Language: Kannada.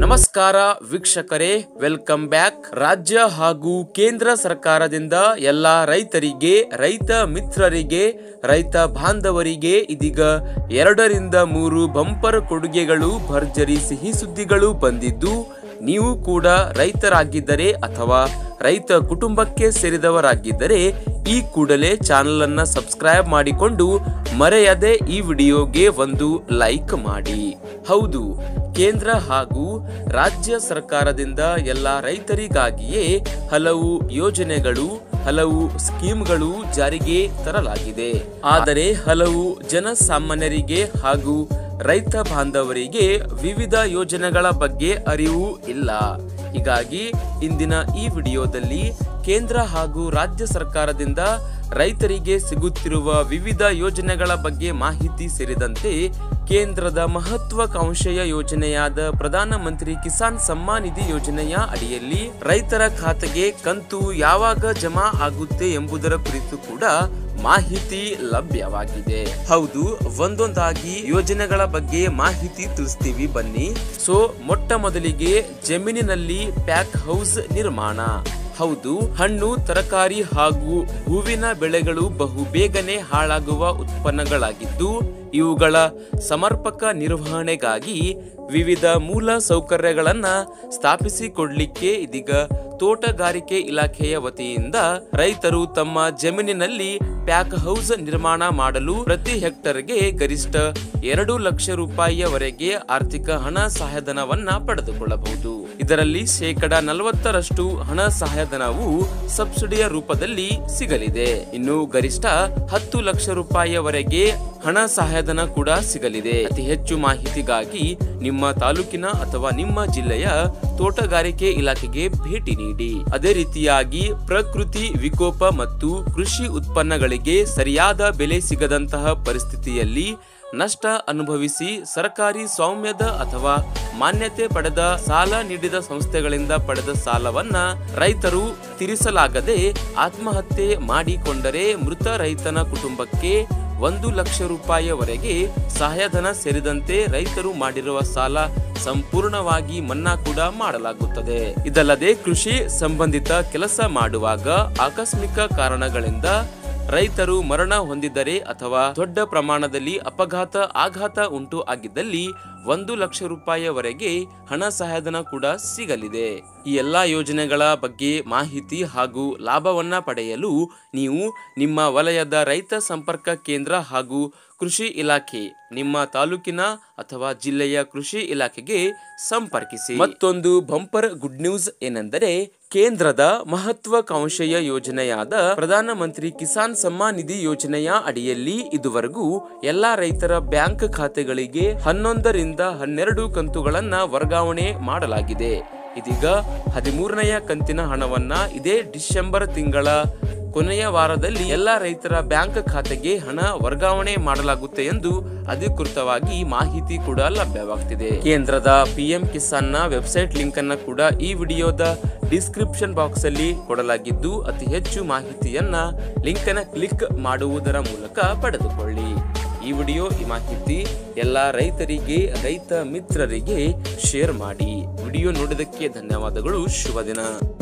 ನಮಸ್ಕಾರ ವೀಕ್ಷಕರೇ ವೆಲ್ಕಮ್ ಬ್ಯಾಕ್ ರಾಜ್ಯ ಹಾಗೂ ಕೇಂದ್ರ ಸರ್ಕಾರದಿಂದ ಎಲ್ಲ ರೈತರಿಗೆ ರೈತ ಮಿತ್ರರಿಗೆ ರೈತ ಬಾಂಧವರಿಗೆ ಇದೀಗ ಎರಡರಿಂದ ಮೂರು ಬಂಪರ್ ಕೊಡುಗೆಗಳು ಭರ್ಜರಿ ಸಿಹಿ ಸುದ್ದಿಗಳು ಬಂದಿದ್ದು ನೀವು ಕೂಡ ರೈತರಾಗಿದ್ದರೆ ಅಥವಾ ರೈತ ಕುಟುಂಬಕ್ಕೆ ಸೇರಿದವರಾಗಿದ್ದರೆ ಈ ಕೂಡಲೇ ಚಾನಲ್ ಅನ್ನ ಸಬ್ಸ್ಕ್ರೈಬ್ ಮಾಡಿಕೊಂಡು ಮರೆಯದೆ ಈ ವಿಡಿಯೋಗೆ ಒಂದು ಲೈಕ್ ಮಾಡಿ ಹೌದು ಕೇಂದ್ರ ಹಾಗೂ ರಾಜ್ಯ ಸರ್ಕಾರದಿಂದ ಎಲ್ಲ ರೈತರಿಗಾಗಿಯೇ ಹಲವು ಯೋಜನೆಗಳು ಹಲವು ಸ್ಕೀಮ್ಗಳು ಜಾರಿಗೆ ತರಲಾಗಿದೆ ಆದರೆ ಹಲವು ಜನಸಾಮಾನ್ಯರಿಗೆ ಹಾಗೂ ರೈತ ಬಾಂಧವರಿಗೆ ವಿವಿಧ ಯೋಜನೆಗಳ ಬಗ್ಗೆ ಅರಿವು ಇಲ್ಲ ಹೀಗಾಗಿ ಇಂದಿನ ಈ ವಿಡಿಯೋದಲ್ಲಿ ಕೇಂದ್ರ ಹಾಗೂ ರಾಜ್ಯ ಸರ್ಕಾರದಿಂದ ರೈತರಿಗೆ ಸಿಗುತ್ತಿರುವ ವಿವಿಧ ಯೋಜನೆಗಳ ಬಗ್ಗೆ ಮಾಹಿತಿ ಸೇರಿದಂತೆ ಕೇಂದ್ರದ ಮಹತ್ವಾಕಾಂಕ್ಷೆಯ ಯೋಜನೆಯಾದ ಪ್ರಧಾನಮಂತ್ರಿ ಕಿಸಾನ್ ಸಮ್ಮಾನ್ ನಿಧಿ ಯೋಜನೆಯ ಅಡಿಯಲ್ಲಿ ರೈತರ ಖಾತೆಗೆ ಕಂತು ಯಾವಾಗ ಜಮಾ ಆಗುತ್ತೆ ಎಂಬುದರ ಕುರಿತು ಕೂಡ ಮಾಹಿತಿ ಲಭ್ಯವಾಗಿದೆ ಹೌದು ಒಂದೊಂದಾಗಿ ಯೋಜನೆಗಳ ಬಗ್ಗೆ ಮಾಹಿತಿ ತಿಳಿಸ್ತೀವಿ ಬನ್ನಿ ಸೊ ಮೊಟ್ಟ ಮೊದಲಿಗೆ ಜಮೀನಿನಲ್ಲಿ ಪ್ಯಾಕ್ ಹೌಸ್ ನಿರ್ಮಾಣ ಹೌದು ಹಣ್ಣು ತರಕಾರಿ ಹಾಗೂ ಹೂವಿನ ಬೆಳೆಗಳು ಬಹು ಬೇಗನೆ ಹಾಳಾಗುವ ಉತ್ಪನ್ನಗಳಾಗಿದ್ದು ಇವುಗಳ ಸಮರ್ಪಕ ನಿರ್ವಹಣೆಗಾಗಿ ವಿವಿಧ ಮೂಲ ಸೌಕರ್ಯಗಳನ್ನ ಸ್ಥಾಪಿಸಿಕೊಡ್ಲಿಕ್ಕೆ ಇದೀಗ ತೋಟಗಾರಿಕೆ ಇಲಾಖೆಯ ವತಿಯಿಂದ ರೈತರು ತಮ್ಮ ಜಮೀನಿನಲ್ಲಿ ಪ್ಯಾಕ್ ಹೌಸ್ ನಿರ್ಮಾಣ ಮಾಡಲು ಪ್ರತಿ ಹೆಕ್ಟರ್ಗೆ ಗರಿಷ್ಠ ಎರಡು ಲಕ್ಷ ರೂಪಾಯಿಯವರೆಗೆ ಆರ್ಥಿಕ ಹಣ ಸಹಾಯಧನವನ್ನ ಪಡೆದುಕೊಳ್ಳಬಹುದು ಇದರಲ್ಲಿ ಶೇಕಡ ನಲವತ್ತರಷ್ಟು ಹಣ ಸಹಾಯಧನವು ಸಬ್ಸಿಡಿಯ ರೂಪದಲ್ಲಿ ಸಿಗಲಿದೆ ಇನ್ನು ಗರಿಷ್ಠ ಹತ್ತು ಲಕ್ಷ ರೂಪಾಯಿಯವರೆಗೆ ಹಣ ಸಹಾಯಧನ ಕೂಡ ಸಿಗಲಿದೆ ಅತಿ ಹೆಚ್ಚು ಮಾಹಿತಿಗಾಗಿ ನಿಮ್ಮ ತಾಲೂಕಿನ ಅಥವಾ ನಿಮ್ಮ ಜಿಲ್ಲೆಯ ತೋಟಗಾರಿಕೆ ಇಲಾಖೆಗೆ ಭೇಟಿ ನೀಡಿ ಅದೇ ರೀತಿಯಾಗಿ ಪ್ರಕೃತಿ ವಿಕೋಪ ಮತ್ತು ಕೃಷಿ ಉತ್ಪನ್ನಗಳಿಗೆ ಸರಿಯಾದ ಬೆಲೆ ಸಿಗದಂತಹ ಪರಿಸ್ಥಿತಿಯಲ್ಲಿ ನಷ್ಟ ಅನುಭವಿಸಿ ಸರ್ಕಾರಿ ಸ್ವಾಮ್ಯದ ಅಥವಾ ಮಾನ್ಯತೆ ಪಡೆದ ಸಾಲ ನೀಡಿದ ಸಂಸ್ಥೆಗಳಿಂದ ಪಡೆದ ಸಾಲವನ್ನ ರೈತರು ತೀರಿಸಲಾಗದೆ ಆತ್ಮಹತ್ಯೆ ಮಾಡಿಕೊಂಡರೆ ಮೃತ ರೈತನ ಕುಟುಂಬಕ್ಕೆ ಒಂದು ಲಕ್ಷ ರೂಪಾಯಿಯವರೆಗೆ ಸಹಾಯಧನ ಸೇರಿದಂತೆ ರೈತರು ಮಾಡಿರುವ ಸಾಲ ಸಂಪೂರ್ಣವಾಗಿ ಮನ್ನಾ ಕೂಡ ಮಾಡಲಾಗುತ್ತದೆ ಇದಲ್ಲದೆ ಕೃಷಿ ಸಂಬಂಧಿತ ಕೆಲಸ ಮಾಡುವಾಗ ಆಕಸ್ಮಿಕ ಕಾರಣಗಳಿಂದ ರೈತರು ಮರಣ ಹೊಂದಿದ್ದರೆ ಅಥವಾ ದೊಡ್ಡ ಪ್ರಮಾಣದಲ್ಲಿ ಅಪಘಾತ ಆಘಾತ ಉಂಟು ಆಗಿದ್ದಲ್ಲಿ ಒಂದು ಲಕ್ಷ ರೂಪಾಯಿಯವರೆಗೆ ಹಣ ಸಹಾಯಧನ ಕೂಡ ಸಿಗಲಿದೆ ಈ ಎಲ್ಲಾ ಯೋಜನೆಗಳ ಬಗ್ಗೆ ಮಾಹಿತಿ ಹಾಗೂ ಲಾಭವನ್ನ ಪಡೆಯಲು ನೀವು ನಿಮ್ಮ ವಲಯದ ರೈತ ಸಂಪರ್ಕ ಕೇಂದ್ರ ಹಾಗೂ ಕೃಷಿ ಇಲಾಖೆ ನಿಮ್ಮ ತಾಲೂಕಿನ ಅಥವಾ ಜಿಲ್ಲೆಯ ಕೃಷಿ ಇಲಾಖೆಗೆ ಸಂಪರ್ಕಿಸಿ ಮತ್ತೊಂದು ಬಂಪರ್ ಗುಡ್ ನ್ಯೂಸ್ ಏನೆಂದರೆ ಕೇಂದ್ರದ ಮಹತ್ವಾಕಾಂಕ್ಷೆಯ ಯೋಜನೆಯಾದ ಪ್ರಧಾನಮಂತ್ರಿ ಕಿಸಾನ್ ಸಮ್ಮಾನ್ ನಿಧಿ ಯೋಜನೆಯ ಅಡಿಯಲ್ಲಿ ಇದುವರೆಗೂ ಎಲ್ಲಾ ರೈತರ ಬ್ಯಾಂಕ್ ಖಾತೆಗಳಿಗೆ ಹನ್ನೊಂದರಿಂದ ಹನ್ನೆರಡು ಕಂತುಗಳನ್ನ ವರ್ಗಾವಣೆ ಮಾಡಲಾಗಿದೆ ಇದೀಗ ಹದಿಮೂರನೆಯ ಕಂತಿನ ಹಣವನ್ನ ಇದೇ ಡಿಸೆಂಬರ್ ತಿಂಗಳ ಕೊನೆಯ ವಾರದಲ್ಲಿ ಎಲ್ಲ ರೈತರ ಬ್ಯಾಂಕ್ ಖಾತೆಗೆ ಹಣ ವರ್ಗಾವಣೆ ಮಾಡಲಾಗುತ್ತೆ ಎಂದು ಅಧಿಕೃತವಾಗಿ ಮಾಹಿತಿ ಕೂಡ ಲಭ್ಯವಾಗ್ತಿದೆ ಕೇಂದ್ರದ ಪಿಎಂ ಕಿಸಾನ್ ನ ವೆಬ್ಸೈಟ್ ಲಿಂಕ್ ಅನ್ನ ಕೂಡ ಈ ವಿಡಿಯೋದ ಡಿಸ್ಕ್ರಿಪ್ಷನ್ ಬಾಕ್ಸ್ ಅಲ್ಲಿ ಕೊಡಲಾಗಿದ್ದು ಅತಿ ಹೆಚ್ಚು ಮಾಹಿತಿಯನ್ನ ಲಿಂಕ್ ಅನ್ನ ಕ್ಲಿಕ್ ಮಾಡುವುದರ ಮೂಲಕ ಪಡೆದುಕೊಳ್ಳಿ ಈ ವಿಡಿಯೋ ಈ ಮಾಹಿತಿ ಎಲ್ಲ ರೈತರಿಗೆ ರೈತ ಮಿತ್ರರಿಗೆ ಶೇರ್ ಮಾಡಿ ವಿಡಿಯೋ ನೋಡಿದಕ್ಕೆ ಧನ್ಯವಾದಗಳು ಶುಭ ದಿನ